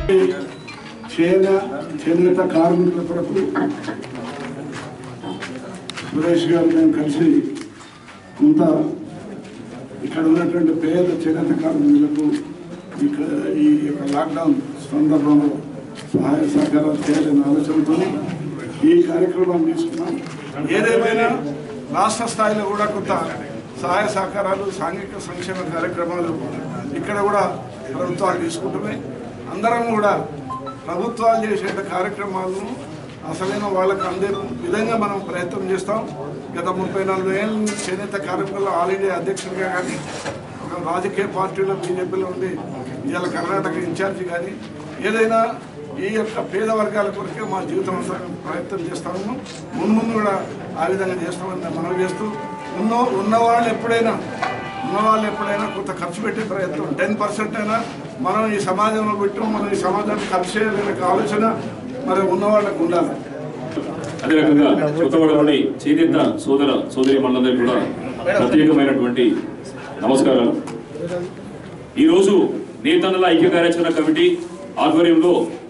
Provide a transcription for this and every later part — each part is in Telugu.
చేన చేనేత కార్మికుల కొరకు సురేష్ గారు మేము కలిసి కొంత ఇక్కడ ఉన్నటువంటి పేద చేనేత కార్మికులకు ఇక్కడ ఈ యొక్క లాక్డౌన్ సందర్భంలో సహాయ సహకారాలు చేయాలని ఆలోచనతో ఈ కార్యక్రమాన్ని తీసుకున్నాం ఏదేమైనా రాష్ట్ర స్థాయిలో కూడా కొంత సహాయ సహకారాలు సాంఘిక సంక్షేమ కార్యక్రమాలు ఇక్కడ కూడా ప్రభుత్వాలు తీసుకుంటున్నాయి అందరం కూడా ప్రభుత్వాలు చేసే కార్యక్రమాలను అసలైన వాళ్ళకు అందే విధంగా మనం ప్రయత్నం చేస్తాం గత ముప్పై నలభై ఏళ్ళు చేనేత కార్మికుల ఆల్ ఇండియా అధ్యక్షుడిగా కానీ ఒక రాజకీయ పార్టీలో బీజేపీలో ఉండి ఇవాళ కర్ణాటక ఇన్ఛార్జి కానీ ఏదైనా ఈ యొక్క పేద వర్గాల కొరకే మా జీవితం అంతా ప్రయత్నం చేస్తాము ముందు ముందు కూడా ఆ విధంగా చేస్తామని మనం చేస్తూ ఉన్న ఉన్నవాళ్ళు ఎప్పుడైనా ఉన్నవాళ్ళు ఎప్పుడైనా కొంత ఖర్చు పెట్టే ప్రయత్నం టెన్ పర్సెంట్ అయినా మనం ఈ సమాజంలో పెట్టు మనం ఈ సమాజానికి ఖర్చు చేయాలనే ఆలోచన మరి ఉన్నవాళ్ళకు ఉండాలి అదే రకంగా కొత్తగూడలోని చేనేత సోదర సోదరి మండలందరికీ కూడా ప్రత్యేకమైనటువంటి నమస్కారాలు ఈరోజు నేతన్నల ఐక్య కార్యాచరణ కమిటీ ఆధ్వర్యంలో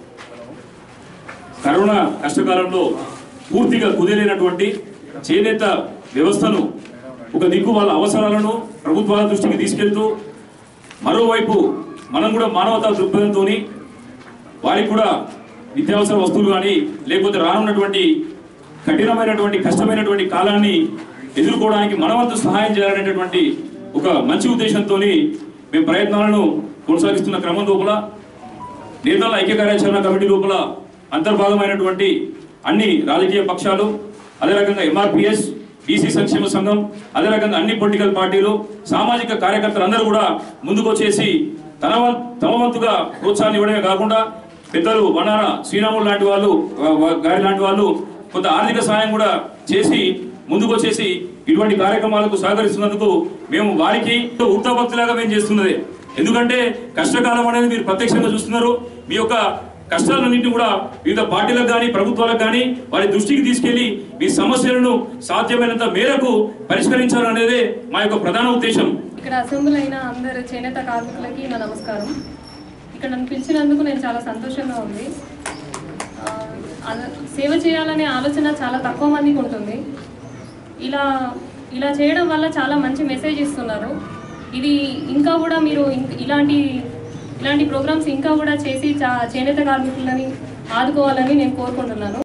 కరోనా కష్టకాలంలో పూర్తిగా కుదిరైనటువంటి చేనేత వ్యవస్థను ఒక దిక్కు వాళ్ళ అవసరాలను ప్రభుత్వాల దృష్టికి తీసుకెళ్తూ మరోవైపు మనం కూడా మానవతా దృక్పథంతో వారికి కూడా నిత్యావసర వస్తువులు కానీ లేకపోతే రానున్నటువంటి కఠినమైనటువంటి కష్టమైనటువంటి కాలాన్ని ఎదుర్కోవడానికి మనవంతు సహాయం చేయాలనేటటువంటి ఒక మంచి ఉద్దేశంతో మేము ప్రయత్నాలను కొనసాగిస్తున్న క్రమం లోపల నేతల ఐక్య కార్యాచరణ కమిటీ లోపల అంతర్భాగమైనటువంటి అన్ని రాజకీయ పక్షాలు అదే రకంగా ఎంఆర్పిఎస్ బీసీ సంక్షేమ సంఘం అదే రకంగా అన్ని పొలిటికల్ పార్టీలు సామాజిక కార్యకర్తలు అందరూ కూడా ముందుకు వచ్చేసి తన వం- తమ వంతుగా ప్రోత్సాహాన్ని ఇవ్వడమే కాకుండా పెద్దలు వనార శ్రీరాములు లాంటి వాళ్ళు వా- వా- గారి లాంటి వాళ్ళు కొంత ఆర్థిక సహాయం కూడా చేసి ముందుకు వచ్చేసి ఇటువంటి కార్యక్రమాలకు సహకరిస్తున్నందుకు మేము వారికి ఉత్తభక్తులాగా మేము చేస్తున్నది ఎందుకంటే కష్టకాలం అనేది మీరు ప్రత్యక్షంగా చూస్తున్నారు మీ యొక్క కష్టాలన్నింటినీ కూడా వివిధ పార్టీలకు కానీ ప్రభుత్వాలకు కానీ వారి దృష్టికి తీసుకెళ్లి మీ సమస్యలను సాధ్యమైనంత మేరకు పరిష్కరించాలనేదే మా యొక్క ప్రధాన ఉద్దేశం ఇక్కడ అసెంబ్లీ అయిన అందరు చేనేత కార్మికులకి నా నమస్కారం ఇక్కడ నన్ను పిలిచినందుకు నేను చాలా సంతోషంగా ఉంది ఆ, అల- సేవ చేయాలనే ఆలోచన చాలా తక్కువ మందికి ఉంటుంది ఇలా ఇలా చేయడం వల్ల చాలా మంచి మెసేజ్ ఇస్తున్నారు ఇది ఇంకా కూడా మీరు ఇం- ఇలాంటి ఇలాంటి ప్రోగ్రామ్స్ ఇంకా కూడా చేసి చా చేనేత కార్మికులని ఆదుకోవాలని నేను కోరుకుంటున్నాను